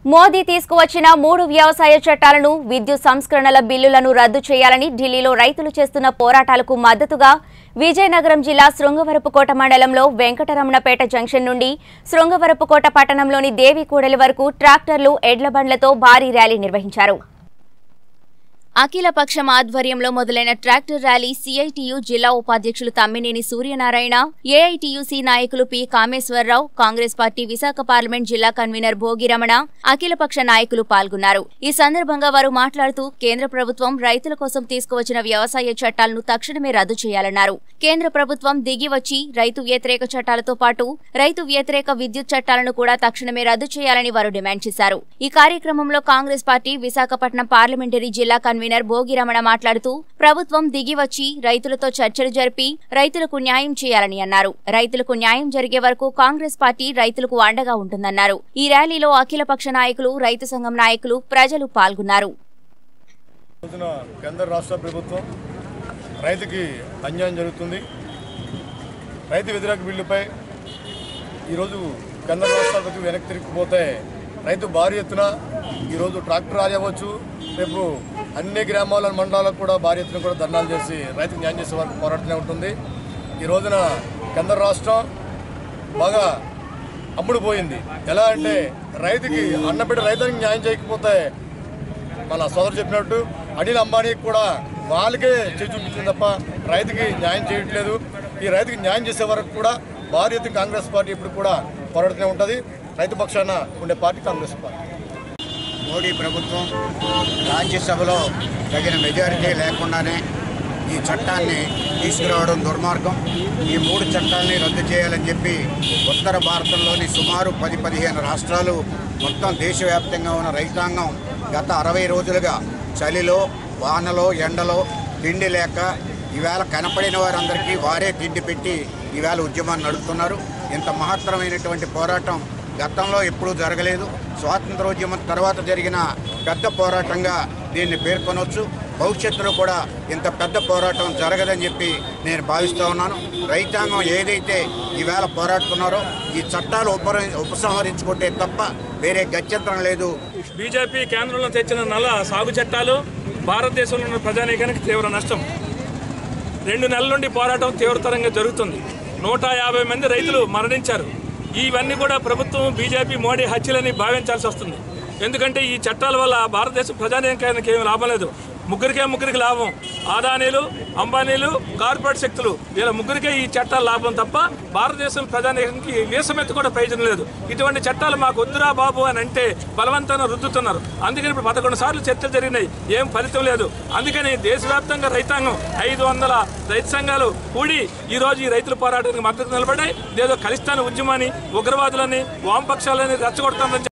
మోదీ తీసుకువచ్చిన మూడు వ్యవసాయ చట్టాలను విద్యుత్ సంస్కరణల బిల్లులను రద్దు చేయాలని ఢిల్లీలో రైతులు చేస్తున్న పోరాటాలకు మద్దతుగా విజయనగరం జిల్లా శృంగవరపుకోట మండలంలో వెంకటరమణపేట జంక్షన్ నుండి శృంగవరపుకోట పట్టణంలోని దేవికూడలి వరకు ట్రాక్టర్లు ఎడ్ల బండ్లతో భారీ ర్యాలీ నిర్వహించారు అఖిలపక్షం ఆధ్వర్యంలో మొదలైన ట్రాక్టర్ ర్యాలీ సిఐటియు జిల్లా ఉపాధ్యక్షులు తమ్మినేని సూర్యనారాయణ ఏఐటియుసి నాయకులు P Kameswara Rao Congress party Visakha parliament జిల్లా కన్వీనర్ భోగిరమణ అఖిలపక్ష నాయకులు పాల్గొన్నారు ఈ సందర్భంగా వారు మాట్లాడుతూ కేంద్ర ప్రభుత్వం రైతుల కోసం తీసుకువచ్చిన వ్యవసాయ చట్టాలను తక్షణమే రద్దు చేయాలన్నారు కేంద్ర ప్రభుత్వం దిగి వచ్చి రైతు వ్యతిరేక చట్టాలతో పాటు రైతు వ్యతిరేక విద్యుత్ చట్టాలను కూడా తక్షణమే రద్దు చేయాలని వారు డిమాండ్ చేశారు ఈ కార్యక్రమంలో కాంగ్రెస్ పార్టీ విశాఖపట్నం పార్లమెంటరీ జిల్లా కన్వీనర్ భోగిరమణ మాట్లాడుతూ ప్రభుత్వం దిగి వచ్చి రైతులతో చర్చలు జరిపి రైతులకు న్యాయం చేయాలని అన్నారు రైతులకు న్యాయం జరిగే వరకు కాంగ్రెస్ పార్టీ రైతులకు అండగా ఉంటుందన్నారు ఈ ర్యాలీలో అఖిలపక్ష నాయకులు రైతు సంఘం నాయకులు ప్రజలు పాల్గొన్నారు రోజున కేంద్ర రాష్ట్ర ప్రభుత్వం రైతుకి అన్యాయం జరుగుతుంది రైతు వ్యతిరేక బిల్లుపై ఈరోజు కేంద్ర రాష్ట్రాలకు వెనక్కి తిరిగిపోతే రైతు భారీ ఎత్తున ఈరోజు ట్రాక్టర్ ర్యాలీ అవ్వచ్చు రేపు అన్ని గ్రామాల మండలాలకు కూడా భారీ ఎత్తున కూడా ధర్నాలు చేసి రైతుకు న్యాయం చేసే వరకు పోరాటమే ఉంటుంది ఈ రోజున కేంద్ర రాష్ట్రం బాగా అమ్ముడు పోయింది ఎలా అంటే రైతుకి అన్నబిడ్డ రైతునికి న్యాయం చేయకపోతే మన సోదరు చెప్పినట్టు అనిల్ అంబానీకి కూడా వాళ్ళకే చేయి చూపించింది తప్ప రైతుకి న్యాయం చేయట్లేదు ఈ రైతుకి న్యాయం చేసే వరకు కూడా భారీ ఎత్తున కాంగ్రెస్ పార్టీ ఇప్పుడు కూడా పోరాడుతూనే ఉంటుంది రైతు పక్షాన ఉండే పార్టీ కాంగ్రెస్ పార్టీ మోడీ ప్రభుత్వం రాజ్యసభలో తగిన మెజారిటీ లేకుండానే ఈ చట్టాన్ని తీసుకురావడం దుర్మార్గం ఈ మూడు చట్టాలని రద్దు చేయాలని చెప్పి ఉత్తర భారతంలోని సుమారు పది పదిహేను రాష్ట్రాలు మొత్తం దేశవ్యాప్తంగా ఉన్న రైతాంగం గత అరవై రోజులుగా చలిలో వానలో ఎండలో తిండి లేక ఈవేళ కనపడిన వారందరికీ వారే తిండి పెట్టి ఈవేళ ఉద్యమాన్ని నడుపుతున్నారు ఇంత మహత్తరమైనటువంటి పోరాటం గతంలో ఎప్పుడూ జరగలేదు స్వాతంత్రోద్యమం తర్వాత జరిగిన పెద్ద పోరాటంగా దీన్ని పేర్కొనవచ్చు భవిష్యత్తులో కూడా ఇంత పెద్ద పోరాటం జరగదని చెప్పి నేను భావిస్తూ ఉన్నాను రైతాంగం ఏదైతే ఈవేళ పోరాడుతున్నారో ఈ చట్టాలు ఉపర ఉపసంహరించుకుంటే తప్ప వేరే గత్యంతరం లేదు బీజేపీ కేంద్రంలో తెచ్చిన నల్ల సాగు చట్టాలు భారతదేశంలో ఉన్న ప్రజానీకానికి తీవ్ర నష్టం రెండు నెలల నుండి పోరాటం తీవ్రతరంగా జరుగుతుంది నూట యాభై మంది రైతులు మరణించారు ఇవన్నీ కూడా ప్రభుత్వం బీజేపీ మోడీ హత్యలని భావించాల్సి వస్తుంది ఎందుకంటే ఈ చట్టాల వల్ల భారతదేశ ప్రజానీకానికి ఏమి లాభం లేదు ముగ్గురికే ముగ్గురికి లాభం ఆదానీలు అంబానీలు కార్పొరేట్ శక్తులు వీళ్ళ ముగ్గురికే ఈ చట్టాల లాభం తప్ప భారతదేశం ప్రజానీకానికి వీసమెత్తి కూడా ప్రయోజనం లేదు ఇటువంటి చట్టాలు మాకు వద్దురా బాబు అని అంటే బలవంతంగా రుద్దుతున్నారు అందుకని ఇప్పుడు పదకొండు సార్లు చర్చలు జరిగినాయి ఏం ఫలితం లేదు అందుకని దేశవ్యాప్తంగా రైతాంగం ఐదు వందల రైతు సంఘాలు కూడి ఈ రోజు ఈ రైతుల పోరాటానికి మద్దతు నిలబడ్డాయి ఏదో ఖలిస్తాన్ ఉద్యమాన్ని ఉగ్రవాదులని వామపక్షాలని రెచ్చగొడుతుందని